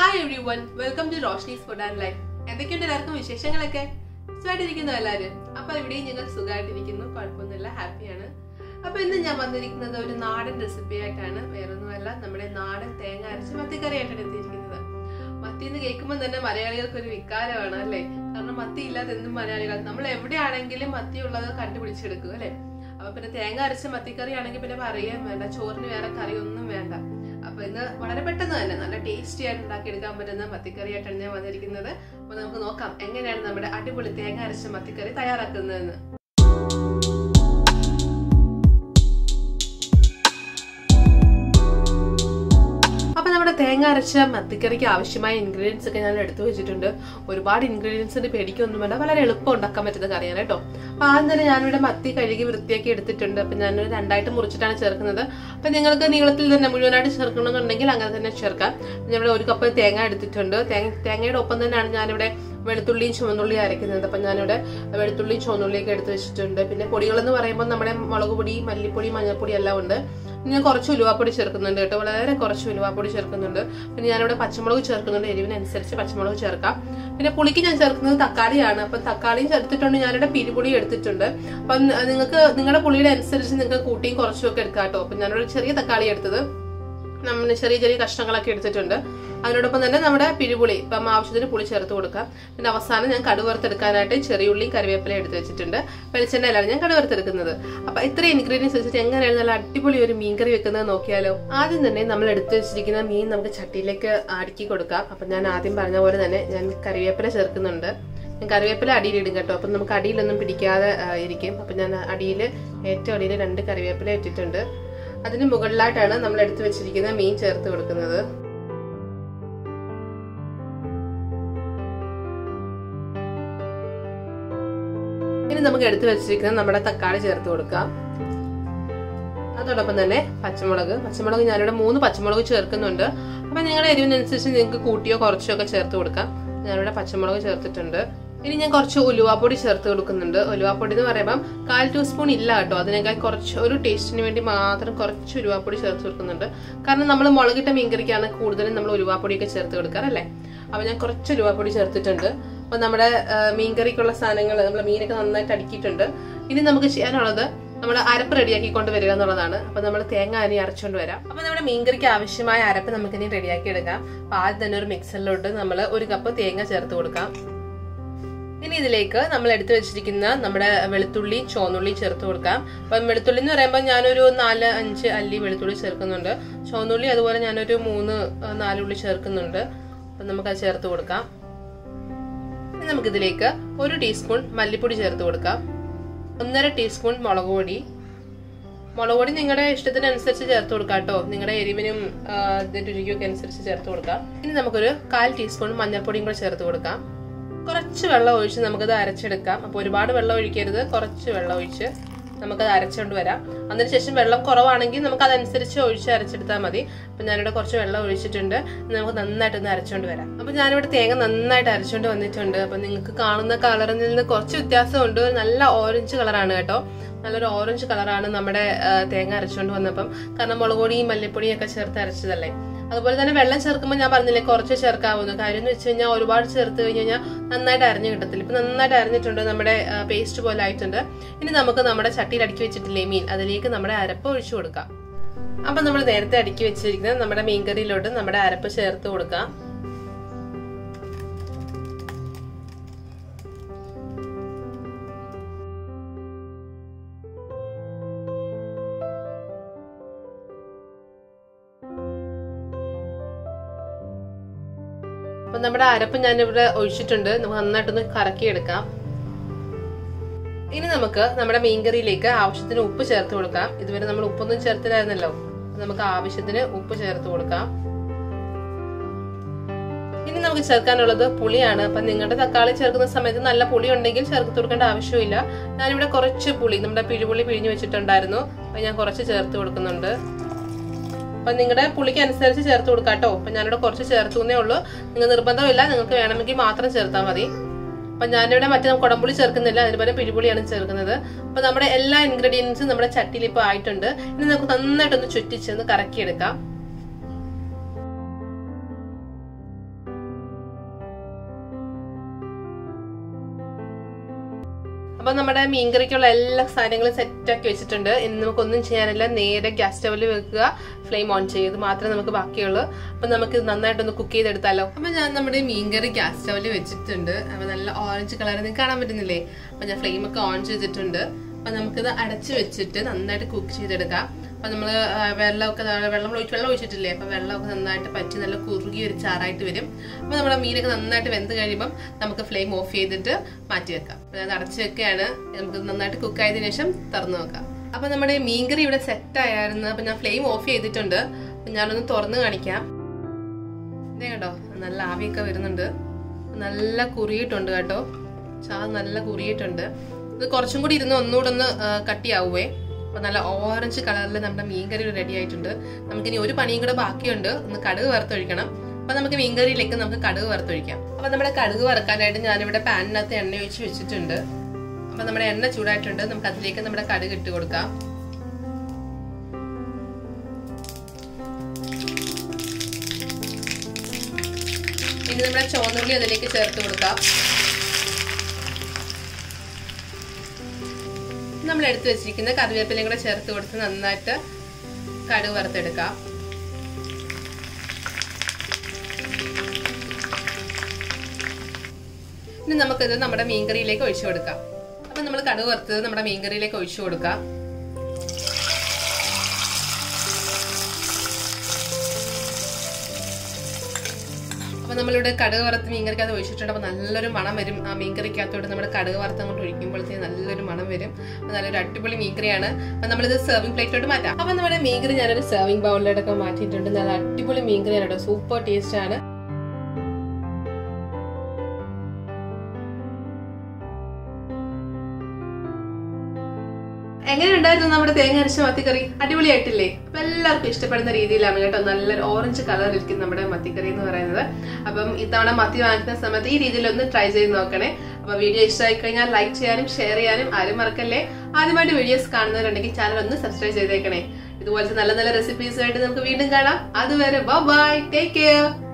hi everyone welcome to Roshni's food and life എന്തൊക്കെയുണ്ട് എല്ലാവർക്കും വിശേഷങ്ങളൊക്കെ സുഖമായിട്ടിരിക്കുന്നു എല്ലാവരും അപ്പൊ ഇവിടെയും ഞങ്ങൾ സുഖമായിട്ടിരിക്കുന്നു കുഴപ്പമൊന്നുമില്ല ഹാപ്പിയാണ് അപ്പൊ ഇന്ന് ഞാൻ വന്നിരിക്കുന്നത് ഒരു നാടൻ റെസിപ്പി ആയിട്ടാണ് വേറൊന്നുമല്ല നമ്മുടെ നാടൻ തേങ്ങ അരച്ച് മത്തിക്കറിയായിട്ടാണ് എത്തിയിരിക്കുന്നത് മത്തി എന്ന് കേൾക്കുമ്പോൾ തന്നെ മലയാളികൾക്ക് ഒരു വികാരമാണ് അല്ലേ കാരണം മത്തി ഇല്ലാതെ എന്തും മലയാളികൾ നമ്മൾ എവിടെയാണെങ്കിലും മത്തി ഉള്ളത് കണ്ടുപിടിച്ചെടുക്കും അല്ലേ അപ്പൊ പിന്നെ തേങ്ങ അരച്ച മത്തിക്കറി ആണെങ്കിൽ പിന്നെ പറയാൻ വേണ്ട ചോറിന് വേറെ കറി ഒന്നും വേണ്ട അപ്പൊ ഇന്ന് വളരെ പെട്ടെന്ന് തന്നെ നല്ല ടേസ്റ്റി ആയിട്ട് ഉണ്ടാക്കിയെടുക്കാൻ പറ്റുന്ന മത്തിക്കറി ആയിട്ടാണ് ഞാൻ വന്നിരിക്കുന്നത് അപ്പൊ നമുക്ക് നോക്കാം എങ്ങനെയാണ് നമ്മുടെ അടിപൊളി തേങ്ങ അരച്ച മത്തിക്കറി തയ്യാറാക്കുന്നതെന്ന് അപ്പൊ നമ്മുടെ തേങ്ങ അരച്ച മത്തിക്കറിക്ക് ആവശ്യമായ ഇൻഗ്രീഡിയൻസ് ഒക്കെ ഞാൻ എടുത്തു വെച്ചിട്ടുണ്ട് ഒരുപാട് ഇൻഗ്രീഡിയൻസിന്റെ പേടിക്കൊന്നും വേണ്ട വളരെ എളുപ്പം ഉണ്ടാക്കാൻ പറ്റുന്ന കറിയാണ് കേട്ടോ അപ്പൊ ആദ്യം തന്നെ ഞാനിവിടെ മത്തി കഴുകി വൃത്തിയാക്കി എടുത്തിട്ടുണ്ട് അപ്പൊ ഞാനൊരു രണ്ടായിട്ട് മുറിച്ചിട്ടാണ് ചേർക്കുന്നത് അപ്പൊ നിങ്ങൾക്ക് നീളത്തിൽ തന്നെ മുഴുവനായിട്ട് ചേർക്കണമെന്നുണ്ടെങ്കിൽ അങ്ങനെ തന്നെ ചേർക്കാം ഞാനിവിടെ ഒരു കപ്പ് തേങ്ങ എടുത്തിട്ടുണ്ട് തേങ്ങ തേങ്ങയുടെ ഒപ്പം തന്നെയാണ് ഞാനിവിടെ വെളുത്തുള്ളിയും ചുവന്നുള്ളിയും അരയ്ക്കുന്നത് അപ്പം ഞാനിവിടെ വെളുത്തുള്ളിയും ചുവന്നുള്ളിയൊക്കെ എടുത്ത് വെച്ചിട്ടുണ്ട് പിന്നെ പൊടികളെന്ന് പറയുമ്പോൾ നമ്മുടെ മുളക് പൊടി മല്ലിപ്പൊടി മഞ്ഞൾപ്പൊടി എല്ലാം ഉണ്ട് ഞാൻ കുറച്ച് ഉലുവാപ്പൊടി ചേർക്കുന്നുണ്ട് കേട്ടോ വളരെ കുറച്ച് ഉലുവാപ്പൊടി ചേർക്കുന്നുണ്ട് പിന്നെ ഞാനിവിടെ പച്ചമുളക് ചേർക്കുന്നുണ്ട് എരിവിനനുസരിച്ച് പച്ചമുളക് ചേർക്കാം പിന്നെ പുളിക്ക് ഞാൻ ചേർക്കുന്നത് തക്കാളിയാണ് അപ്പം തക്കാളിയും ചേർത്തിട്ടുണ്ട് ഞാനിവിടെ പിരിപുളി എടുത്തിട്ടുണ്ട് അപ്പം നിങ്ങൾക്ക് നിങ്ങളുടെ പുളിയുടെ അനുസരിച്ച് നിങ്ങൾക്ക് കൂട്ടിയും കുറച്ചും ഒക്കെ എടുക്കാം കേട്ടോ അപ്പം ഞാനിവിടെ ചെറിയ തക്കാളി എടുത്തത് നമ്മൾ ചെറിയ ചെറിയ കഷ്ണങ്ങളൊക്കെ എടുത്തിട്ടുണ്ട് അതിനോടൊപ്പം തന്നെ നമ്മുടെ പിരിപുളി ഇപ്പം ആവശ്യത്തിന് പുളി ചേർത്ത് കൊടുക്കാം പിന്നെ അവസാനം ഞാൻ കടുവറുത്തെടുക്കാനായിട്ട് ചെറിയുള്ളിയും കറിവേപ്പില എടുത്ത് വെച്ചിട്ടുണ്ട് വെളിച്ചെണ്ണയിലാണ് ഞാൻ കടുവറുത്തെടുക്കുന്നത് അപ്പൊ ഇത്രയും ഇൻഗ്രീഡിയൻസ് വെച്ചിട്ട് എങ്ങനെയാണ് നല്ല അടിപൊളി ഒരു മീൻ കറി വെക്കുന്നത് നോക്കിയാലോ ആദ്യം തന്നെ നമ്മൾ എടുത്ത് വെച്ചിരിക്കുന്ന മീൻ നമുക്ക് ചട്ടിയിലേക്ക് അടുക്കി കൊടുക്കാം അപ്പൊ ഞാൻ ആദ്യം പറഞ്ഞ പോലെ തന്നെ ഞാൻ കറിവേപ്പില ചേർക്കുന്നുണ്ട് ഞാൻ കറിവേപ്പില അടിയിലിടും കേട്ടോ അപ്പം നമുക്ക് അടിയിലൊന്നും പിടിക്കാതെ ഇരിക്കും അപ്പം ഞാൻ അടിയിൽ ഏറ്റവും അടിയിൽ രണ്ട് കറിവേപ്പില ഇട്ടിട്ടുണ്ട് അതിന് മുകളിലായിട്ടാണ് നമ്മൾ എടുത്തു വെച്ചിരിക്കുന്ന മീൻ ചേർത്ത് കൊടുക്കുന്നത് ഇനി നമുക്ക് എടുത്തു വെച്ചിരിക്കുന്ന നമ്മുടെ തക്കാളി ചേർത്ത് കൊടുക്കാം അതോടൊപ്പം തന്നെ പച്ചമുളക് പച്ചമുളക് ഞാനിവിടെ മൂന്ന് പച്ചമുളക് ചേർക്കുന്നുണ്ട് അപ്പൊ നിങ്ങളുടെ എരിവിനനുസരിച്ച് നിങ്ങൾക്ക് കൂട്ടിയോ കുറച്ചോ ഒക്കെ ചേർത്ത് കൊടുക്കാം ഞാനിവിടെ പച്ചമുളക് ചേർത്തിട്ടുണ്ട് ഇനി ഞാൻ കുറച്ച് ഉലുവാപ്പൊടി ചേർത്ത് കൊടുക്കുന്നുണ്ട് ഉലുവാപ്പൊടി എന്ന് പറയുമ്പോൾ കാൽ ടീസ്പൂൺ ഇല്ല കേട്ടോ അതിനേക്കാൾ കുറച്ച് ഒരു ടേസ്റ്റിന് വേണ്ടി മാത്രം കുറച്ച് ഉലുവാപ്പൊടി ചേർത്ത് കൊടുക്കുന്നുണ്ട് കാരണം നമ്മൾ മുളകിട്ട മീൻകറിക്കാണ് കൂടുതലും നമ്മൾ ഉലുവാപ്പൊടിയൊക്കെ ചേർത്ത് കൊടുക്കാറല്ലേ അപ്പൊ ഞാൻ കുറച്ച് ഉലുവാപ്പൊടി ചേർത്തിട്ടുണ്ട് അപ്പൊ നമ്മുടെ മീൻകറിക്കുള്ള സാധനങ്ങൾ നമ്മൾ മീനൊക്കെ നന്നായിട്ട് അടുക്കിയിട്ടുണ്ട് ഇനി നമുക്ക് ചെയ്യാനുള്ളത് നമ്മൾ അരപ്പ് റെഡിയാക്കി കൊണ്ട് വരിക എന്നുള്ളതാണ് അപ്പൊ നമ്മൾ തേങ്ങ അരി അരച്ചുകൊണ്ട് വരാം അപ്പൊ നമ്മുടെ മീൻകറിക്ക് ആവശ്യമായ അരപ്പ് നമുക്ക് ഇനി റെഡിയാക്കി എടുക്കാം അപ്പൊ ആദ്യം തന്നെ ഒരു മിക്സറിലോട്ട് നമ്മൾ ഒരു കപ്പ് തേങ്ങ ചേർത്ത് കൊടുക്കാം ഇനി ഇതിലേക്ക് നമ്മൾ എടുത്തു വെച്ചിരിക്കുന്ന നമ്മുടെ വെളുത്തുള്ളി ചോന്നുള്ളി ചേർത്ത് കൊടുക്കാം അപ്പം വെളുത്തുള്ളി എന്ന് പറയുമ്പോൾ ഞാനൊരു നാല് അഞ്ച് അല്ലി വെളുത്തുള്ളി ചേർക്കുന്നുണ്ട് ചോന്നുള്ളി അതുപോലെ ഞാനൊരു മൂന്ന് നാലുള്ളി ചേർക്കുന്നുണ്ട് അപ്പം നമുക്കത് ചേർത്ത് കൊടുക്കാം ഇനി നമുക്കിതിലേക്ക് ഒരു ടീസ്പൂൺ മല്ലിപ്പൊടി ചേർത്ത് കൊടുക്കാം ഒന്നര ടീസ്പൂൺ മുളക് പൊടി മുളക് പൊടി നിങ്ങളുടെ ഇഷ്ടത്തിനനുസരിച്ച് ചേർത്ത് കൊടുക്കാം കേട്ടോ നിങ്ങളുടെ എരിവിനും ഇതിന്റെ രുചിയൊക്കെ അനുസരിച്ച് ചേർത്ത് കൊടുക്കാം ഇനി നമുക്കൊരു കാൽ ടീസ്പൂൺ മഞ്ഞൾപ്പൊടിയും കൂടെ ചേർത്ത് കൊടുക്കാം കുറച്ച് വെള്ളം ഒഴിച്ച് നമുക്കത് അരച്ചെടുക്കാം അപ്പോൾ ഒരുപാട് വെള്ളം ഒഴിക്കരുത് കുറച്ച് വെള്ളം ഒഴിച്ച് നമുക്കത് അരച്ചുകൊണ്ട് വരാം അതിനുശേഷം വെള്ളം കുറവാണെങ്കിൽ നമുക്ക് അതനുസരിച്ച് ഒഴിച്ച് അരച്ചെടുത്താൽ മതി അപ്പം ഞാനിവിടെ കുറച്ച് വെള്ളം ഒഴിച്ചിട്ടുണ്ട് നമുക്ക് നന്നായിട്ടൊന്ന് അരച്ചുകൊണ്ട് വരാം അപ്പം ഞാനിവിടെ തേങ്ങ നന്നായിട്ട് അരച്ചുകൊണ്ട് വന്നിട്ടുണ്ട് അപ്പം നിങ്ങൾക്ക് കാണുന്ന കളറിൽ നിന്ന് കുറച്ച് വ്യത്യാസമുണ്ട് നല്ല ഓറഞ്ച് കളറാണ് കേട്ടോ നല്ലൊരു ഓറഞ്ച് കളറാണ് നമ്മുടെ തേങ്ങ അരച്ചുകൊണ്ട് വന്നപ്പം കാരണം മുളക് പൊടിയും മല്ലിപ്പൊടിയും ഒക്കെ ചേർത്ത് അരച്ചതല്ലേ അതുപോലെ തന്നെ വെള്ളം ചേർക്കുമ്പോൾ ഞാൻ പറഞ്ഞില്ലേ കുറച്ച് ചേർക്കാവുന്നു കാര്യം എന്ന് വെച്ച് കഴിഞ്ഞാൽ ഒരുപാട് ചേർത്ത് കഴിഞ്ഞ് കഴിഞ്ഞാൽ നന്നായിട്ട് അരിഞ്ഞു കിട്ടത്തില്ല ഇപ്പൊ നന്നായിട്ട് അരിഞ്ഞിട്ടുണ്ട് നമ്മുടെ പേസ്റ്റ് പോലെ ആയിട്ടുണ്ട് ഇനി നമുക്ക് നമ്മുടെ ചട്ടിയിൽ അടുക്കി വെച്ചിട്ടില്ലേ മീൻ അതിലേക്ക് നമ്മുടെ അരപ്പ് ഒഴിച്ചു കൊടുക്കാം അപ്പൊ നമ്മൾ നേരത്തെ അടുക്കി വെച്ചിരിക്കുന്നത് നമ്മുടെ മീൻകറിയിലോട്ട് നമ്മുടെ അരപ്പ് ചേർത്ത് കൊടുക്കാം അപ്പൊ നമ്മുടെ അരപ്പ് ഞാൻ ഇവിടെ ഒഴിച്ചിട്ടുണ്ട് നമുക്ക് നന്നായിട്ടൊന്ന് കറക്കിയെടുക്കാം ഇനി നമുക്ക് നമ്മുടെ മീൻകറിയിലേക്ക് ആവശ്യത്തിന് ഉപ്പ് ചേർത്ത് കൊടുക്കാം ഇതുവരെ നമ്മൾ ഉപ്പൊന്നും ചേർത്തില്ലായിരുന്നല്ലോ നമുക്ക് ആവശ്യത്തിന് ഉപ്പ് ചേർത്ത് കൊടുക്കാം ഇനി നമുക്ക് ചേർക്കാനുള്ളത് പുളിയാണ് അപ്പൊ നിങ്ങളുടെ തക്കാളി ചേർക്കുന്ന സമയത്ത് നല്ല പുളി ഉണ്ടെങ്കിൽ ചേർത്ത് കൊടുക്കേണ്ട ആവശ്യമില്ല ഞാനിവിടെ കുറച്ച് പുളി നമ്മുടെ പിഴിപുളി പിഴിഞ്ഞു വെച്ചിട്ടുണ്ടായിരുന്നു അപ്പൊ ഞാൻ കുറച്ച് ചേർത്ത് കൊടുക്കുന്നുണ്ട് അപ്പൊ നിങ്ങളുടെ പുളിക്ക് അനുസരിച്ച് ചേർത്ത് കൊടുക്കാം കേട്ടോ അപ്പൊ ഞാനിവിടെ കുറച്ച് ചേർത്തുന്നേ ഉള്ളൂ നിങ്ങൾ നിർബന്ധമില്ല നിങ്ങൾക്ക് വേണമെങ്കിൽ മാത്രം ചേർത്താൽ മതി അപ്പൊ ഞാനിവിടെ മറ്റേ കുടംപുളി ചേർക്കുന്നില്ല അതിന് പകരം പിഴിപുളിയാണ് ചേർക്കുന്നത് അപ്പൊ നമ്മുടെ എല്ലാ ഇൻഗ്രീഡിയൻസും നമ്മുടെ ചട്ടിയിൽ ഇപ്പൊ ആയിട്ടുണ്ട് ഇനി നമുക്ക് നന്നായിട്ടൊന്ന് ചുറ്റിച്ചൊന്ന് കറക്കിയെടുക്കാം അപ്പൊ നമ്മുടെ മീൻകറിക്കുള്ള എല്ലാ സാധനങ്ങളും സെറ്റ് ആക്കി വെച്ചിട്ടുണ്ട് ഇനി നമുക്കൊന്നും ചെയ്യാനില്ല നേരെ ഗ്യാസ് സ്റ്റവിൽ വെക്കുക ഫ്ലെയിം ഓൺ ചെയ്ത് മാത്രമേ നമുക്ക് ബാക്കിയുള്ളൂ അപ്പൊ നമുക്ക് ഇത് നന്നായിട്ടൊന്ന് കുക്ക് ചെയ്തെടുത്താലോ അപ്പൊ ഞാൻ നമ്മുടെ മീൻകറി ഗ്യാസ് സ്റ്റവിൽ വെച്ചിട്ടുണ്ട് അപ്പൊ നല്ല ഓറഞ്ച് കളർ നിങ്ങൾക്ക് കാണാൻ പറ്റുന്നില്ലേ അപ്പൊ ഞാൻ ഫ്ലെയിം ഒക്കെ ഓൺ ചെയ്തിട്ടുണ്ട് അപ്പൊ നമുക്കിത് അടച്ചു വെച്ചിട്ട് നന്നായിട്ട് കുക്ക് ചെയ്തെടുക്കാം അപ്പൊ നമ്മള് ആ, വെള്ളമൊക്കെ ദാ- വെള്ളം ഒഴിച്ച് വെള്ളം ഒഴിച്ചിട്ടില്ലേ അപ്പൊ വെള്ളമൊക്കെ നന്നായിട്ട് പറ്റി നല്ല കുറുകി ഒരു ചാറായിട്ട് വരും അപ്പൊ നമ്മുടെ മീനൊക്കെ നന്നായിട്ട് വെന്ത് കഴിയുമ്പോൾ നമുക്ക് ഫ്ലെയിം ഓഫ് ചെയ്തിട്ട് മാറ്റി വെക്കാം അപ്പൊ ഞാൻ അടച്ചു വെക്കുകയാണ് നമുക്ക് നന്നായിട്ട് കുക്ക് ആയതിനു ശേഷം തുറന്നു നോക്കാം അപ്പൊ നമ്മുടെ മീൻകറി ഇവിടെ സെറ്റ് ആയിരുന്നു അപ്പൊ ഞാൻ ഫ്ലെയിം ഓഫ് ചെയ്തിട്ടുണ്ട് അപ്പൊ ഞാനൊന്ന് തുറന്ന് കാണിക്കാം ഇതേ കേട്ടോ നല്ല ആവിയൊക്കെ വരുന്നുണ്ട് നല്ല കുറിയിട്ടുണ്ട് കേട്ടോ ചാ നല്ല കുറിയിട്ടുണ്ട് ഇത് കുറച്ചും കൂടി ഇരുന്ന് ഒന്നുകൂടെ ഒന്ന് ആ, കട്ടിയാവുവേ അപ്പൊ നല്ല ഓറഞ്ച് കളറിൽ നമ്മുടെ മീൻകറി റെഡി ആയിട്ടുണ്ട് നമുക്കിനി ഒരു പണിയും കൂടെ ബാക്കിയുണ്ട് ഒന്ന് കടുക് വറുത്തൊഴിക്കണം അപ്പൊ നമുക്ക് മീൻകറിയിലേക്ക് നമുക്ക് കടുക് വറുത്തൊഴിക്കാം അപ്പൊ നമ്മുടെ കടുക് വറുക്കാനായിട്ട് ഞാനിവിടെ പാനിനകത്ത് എണ്ണ ഒഴിച്ച് വെച്ചിട്ടുണ്ട് അപ്പൊ നമ്മുടെ എണ്ണ ചൂടായിട്ടുണ്ട് നമുക്ക് അതിലേക്ക് നമ്മുടെ കടുക് ഇട്ട് കൊടുക്കാം ഇനി നമ്മുടെ ചുവന്നുള്ളി അതിലേക്ക് ചേർത്ത് കൊടുക്കാം നമ്മൾ എടുത്തു വെച്ചിരിക്കുന്ന കറിവേപ്പിലയും കൂടെ ചേർത്ത് കൊടുത്ത് നന്നായിട്ട് കടുക് വറുത്തെടുക്കാം ഇനി നമുക്കിത് നമ്മുടെ മീൻകറിയിലേക്ക് ഒഴിച്ചു കൊടുക്കാം അപ്പൊ നമ്മൾ കടുക് വറുത്തത് നമ്മുടെ മീൻകറിയിലേക്ക് ഒഴിച്ചു കൊടുക്കാം അപ്പൊ നമ്മളിവിടെ കടുക് വറുത്ത് മീൻകറിക്കകത്ത് ഒഴിച്ചിട്ടുണ്ട് അപ്പൊ നല്ലൊരു മണം വരും ആ മീൻകറിക്കകത്തോട്ട് നമ്മുടെ കടുക് വറുത്ത് അങ്ങോട്ട് ഒഴിക്കുമ്പോഴത്തേക്ക് നല്ലൊരു മണം വരും അപ്പൊ നല്ലൊരു അടിപൊളി മീൻകറിയാണ് അപ്പൊ നമ്മളിത് സെർവിംഗ് പ്ലേറ്റിലോട്ട് മാറ്റാം അപ്പൊ നമ്മുടെ മീൻകറി ഞാനൊരു സെർവിംഗ് ബൗളിലോട്ടൊക്കെ മാറ്റിയിട്ടുണ്ട് നല്ല അടിപൊളി മീൻകറിയാണ് കേട്ടോ സൂപ്പർ ടേസ്റ്റ് ആണ് എങ്ങനെ ഉണ്ടായിരുന്നു നമ്മുടെ തേങ്ങ അരച്ച മത്തിക്കറി അടിപൊളിയായിട്ടില്ലേ അപ്പൊ എല്ലാവർക്കും ഇഷ്ടപ്പെടുന്ന രീതിയിലാണ് കേട്ടോ നല്ലൊരു ഓറഞ്ച് കളർ ഇരിക്കും നമ്മുടെ മത്തിക്കറി എന്ന് പറയുന്നത് അപ്പം ഇത്തവണ മത്തി വാങ്ങിക്കുന്ന സമയത്ത് ഈ രീതിയിൽ ഒന്ന് ട്രൈ ചെയ്ത് നോക്കണേ അപ്പൊ വീഡിയോ ഇഷ്ടമായി കഴിഞ്ഞാൽ ലൈക്ക് ചെയ്യാനും ഷെയർ ചെയ്യാനും ആരും മറക്കല്ലേ ആദ്യമായിട്ട് വീഡിയോസ് കാണുന്നവരുണ്ടെങ്കിൽ ചാനൽ ഒന്ന് സബ്സ്ക്രൈബ് ചെയ്തേക്കണേ ഇതുപോലത്തെ നല്ല നല്ല റെസിപ്പീസുമായിട്ട് നമുക്ക് വീണ്ടും കാണാം അതുവരെ ബൈ ടേക്ക് കെയർ